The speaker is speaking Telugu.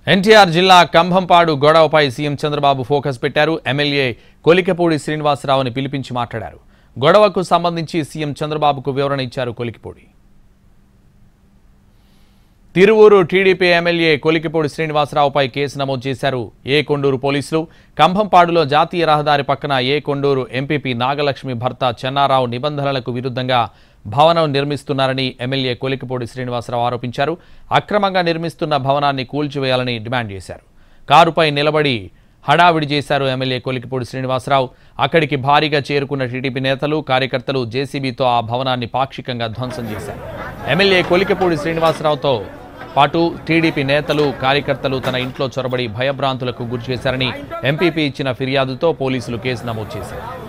ఎన్టీఆర్ జిల్లా కంభంపాడు గొడవపై సీఎం చంద్రబాబు ఫోకస్ పెట్టారు ఎమ్మెల్యే కొలికపూడి శ్రీనివాసరావుని పిలిపించి మాట్లాడారు గొడవకు సంబంధించి సీఎం చంద్రబాబుకు వివరణ ఇచ్చారు కొలికిపూడి తిరువూరు టీడీపీ ఎమ్మెల్యే కొలికిపూడి శ్రీనివాసరావుపై కేసు నమోదు చేశారు ఏ కొండూరు పోలీసులు కంభంపాడులో జాతీయ రహదారి పక్కన ఏ కొండూరు ఎంపీపీ నాగలక్ష్మి భర్త చెన్నారావు నిబంధనలకు విరుద్ధంగా భవనం నిర్మిస్తున్నారని ఎమ్మెల్యే కొలికిపూడి శ్రీనివాసరావు ఆరోపించారు అక్రమంగా నిర్మిస్తున్న భవనాన్ని కూల్చివేయాలని డిమాండ్ చేశారు కారుపై నిలబడి హడావిడి చేశారు ఎమ్మెల్యే కొలికిపూడి శ్రీనివాసరావు అక్కడికి భారీగా చేరుకున్న టీడీపీ నేతలు కార్యకర్తలు జేసీబీతో ఆ భవనాన్ని పాక్షికంగా ధ్వంసం చేశారు ఎమ్మెల్యే కొలికిపూడి శ్రీనివాసరావుతో పాటు టీడీపీ నేతలు కార్యకర్తలు తన ఇంట్లో చొరబడి భయభ్రాంతులకు గురిచేశారని ఎంపీపీ ఇచ్చిన ఫిర్యాదుతో పోలీసులు కేసు నమోదు చేశారు